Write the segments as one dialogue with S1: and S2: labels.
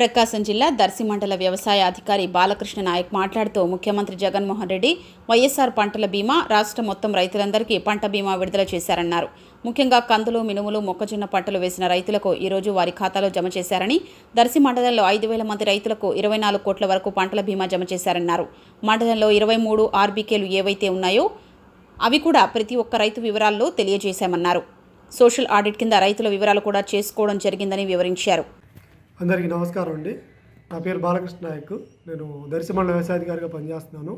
S1: ప్రకాశం జిల్లా దర్శి మండల వ్యవసాయ అధికారి బాలకృష్ణ నాయక్ మాట్లాడుతూ ముఖ్యమంత్రి జగన్మోహన్ రెడ్డి వైఎస్ఆర్ పంటల బీమా రాష్ట్ర మొత్తం రైతులందరికీ పంట బీమా విడుదల చేశారన్నారు ముఖ్యంగా కందులు మినుములు మొక్కజొన్న పంటలు వేసిన రైతులకు ఈరోజు వారి ఖాతాలో జమ చేశారని దర్శి మండలంలో ఐదు వేల మంది రైతులకు ఇరవై నాలుగు కోట్ల వరకు పంటల బీమా జమ చేశారన్నారు మండలంలో ఇరవై మూడు ఆర్బీకేలు ఏవైతే ఉన్నాయో అవి కూడా ప్రతి ఒక్క రైతు వివరాల్లో తెలియజేశామన్నారు సోషల్ ఆడిట్ కింద రైతుల వివరాలు కూడా చేసుకోవడం జరిగిందని వివరించారు
S2: అందరికీ నమస్కారం అండి నా పేరు బాలకృష్ణ నాయక్ నేను దర్శమండల వ్యవసాయాధికారిగా పనిచేస్తున్నాను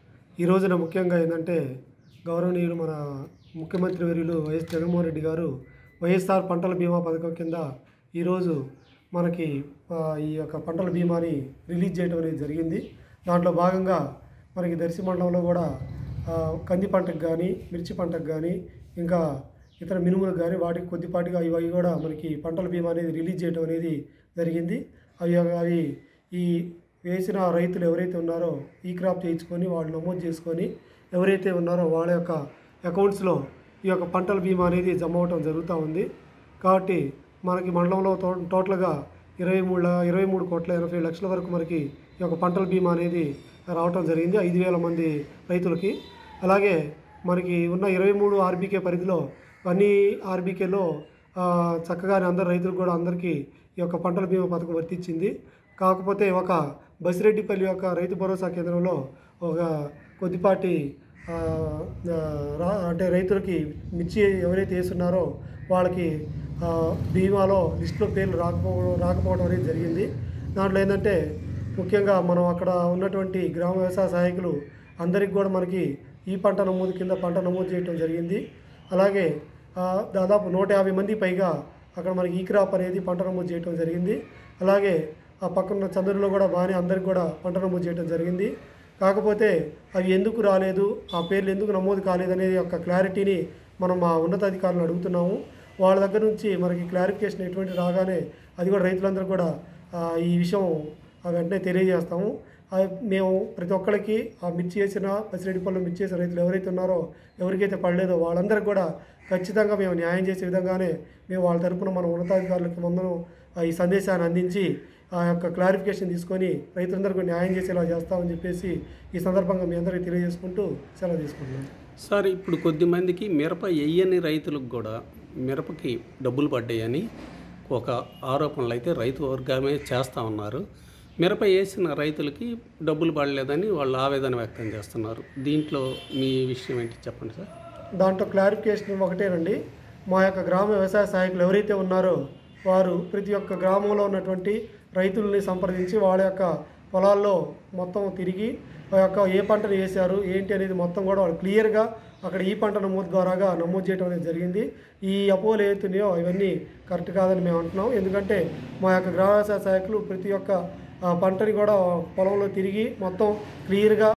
S2: ఈ రోజున ముఖ్యంగా ఏంటంటే గౌరవనీయులు మన ముఖ్యమంత్రి వర్యులు వైఎస్ జగన్మోహన్ రెడ్డి గారు వైఎస్ఆర్ పంటల బీమా పథకం కింద ఈరోజు మనకి ఆ, ఈ యొక్క పంటల బీమాని రిలీజ్ చేయడం అనేది జరిగింది దాంట్లో భాగంగా మనకి దర్శి మండలంలో కూడా ఆ, కంది పంటకు కానీ మిర్చి పంటకు కానీ ఇంకా ఇతర మినుములకు కానీ వాటికి కొద్దిపాటిగా ఇవి అవి కూడా మనకి పంటల బీమా అనేది రిలీజ్ చేయడం అనేది జరిగింది అవి అవి ఈ వేసిన రైతులు ఎవరైతే ఉన్నారో ఈ క్రాప్ చేయించుకొని వాళ్ళు నమోదు చేసుకొని ఎవరైతే ఉన్నారో వాళ్ళ యొక్క అకౌంట్స్లో ఈ యొక్క పంటల బీమా అనేది జమ అవటం జరుగుతూ ఉంది కాబట్టి మనకి మండలంలో టో టోటల్గా ఇరవై మూడు ల- ఇరవై మూడు కోట్ల ఎనభై లక్షల వరకు మనకి ఈ యొక్క పంటల బీమా అనేది రావటం జరిగింది ఐదు వేల మంది రైతులకి అలాగే మనకి ఉన్న ఇరవై మూడు ఆర్బీకే పరిధిలో అన్ని ఆర్బీకేలో చక్కగానే అందరు రైతులకు కూడా అందరికీ ఈ యొక్క పంటల బీమా పథకం వర్తించింది కాకపోతే ఒక బసిరెడ్డిపల్లి యొక్క రైతు భరోసా కేంద్రంలో ఒక కొద్దిపాటి ఆ, ఆ, రా అంటే రైతులకి మిర్చి ఎవరైతే వేస్తున్నారో వాళ్ళకి ఆ, బీమాలో లిస్టులో పేర్లు రాకపోవడం రాకపోవడం అనేది జరిగింది దాంట్లో ఏంటంటే ముఖ్యంగా మనం అక్కడ ఉన్నటువంటి గ్రామ వ్యవసాయ సహాయకులు అందరికి కూడా మనకి ఈ పంట నమోదు కింద పంట నమోదు చేయడం జరిగింది అలాగే ఆ, దాదాపు నూట యాభై మంది పైగా అక్కడ మనకి ఈ క్రాప్ అనేది పంట నమోదు చేయడం జరిగింది అలాగే ఆ పక్కన చంద్రులో కూడా బాగానే అందరికి కూడా పంట నమోదు చేయడం జరిగింది కాకపోతే అవి ఎందుకు రాలేదు ఆ పేర్లు ఎందుకు నమోదు కాలేదు అనేది యొక్క క్లారిటీని మనం మా ఉన్నతాధికారులను అడుగుతున్నాము వాళ్ళ దగ్గర నుంచి మనకి క్లారిఫికేషన్ ఎటువంటి రాగానే అది కూడా రైతులందరూ కూడా ఆ, ఈ విషయం ఆ వెంటనే తెలియజేస్తాము ఆ, మేము ప్రతి ఒక్కరికి ఆ మిర్చి వేసిన పసిరెడ్డిపల్లి మిర్చి వేసిన రైతులు ఎవరైతే ఉన్నారో ఎవరికైతే పడలేదో వాళ్ళందరికీ కూడా ఖచ్చితంగా మేము న్యాయం చేసే విధంగానే మేము వాళ్ళ తరపున మన ఉన్నతాధికారులకి ముందు ఈ సందేశాన్ని అందించి ఆ యొక్క క్లారిఫికేషన్ తీసుకొని రైతులందరికీ న్యాయం చేసేలా చేస్తామని చెప్పేసి ఈ సందర్భంగా మీ అందరికీ తెలియజేసుకుంటూ సెలవు తీసుకుంటున్నాను
S3: సార్ ఇప్పుడు కొద్దిమందికి మిరప వేయని రైతులకు కూడా మిరపకి డబ్బులు పడ్డాయని ఒక ఆరోపణలు అయితే రైతు వర్గమే చేస్తూ ఉన్నారు మిరప వేసిన రైతులకి డబ్బులు పడలేదని వాళ్ళు ఆవేదన వ్యక్తం చేస్తున్నారు దీంట్లో మీ విషయం ఏంటి చెప్పండి సార్
S2: దాంట్లో క్లారిఫికేషన్ ఒకటేనండి మా యొక్క గ్రామ వ్యవసాయ సహాయకులు ఎవరైతే ఉన్నారో వారు ప్రతి ఒక్క గ్రామంలో ఉన్నటువంటి రైతుల్ని సంప్రదించి వాళ్ళ యొక్క పొలాల్లో మొత్తం తిరిగి ఆ యొక్క ఏ పంటను వేశారు ఏంటి అనేది మొత్తం కూడా వాళ్ళు క్లియర్గా అక్కడ ఈ పంట నమోదు ద్వారాగా నమోదు చేయడం అనేది జరిగింది ఈ అపోలు ఏతున్నాయో ఇవన్నీ కరెక్ట్ కాదని మేము అంటున్నాం ఎందుకంటే మా యొక్క గ్రామ వ్యవసాయ సహాయకులు ప్రతి ఒక్క ఆ, పంటని కూడా పొలంలో తిరిగి మొత్తం క్లియర్గా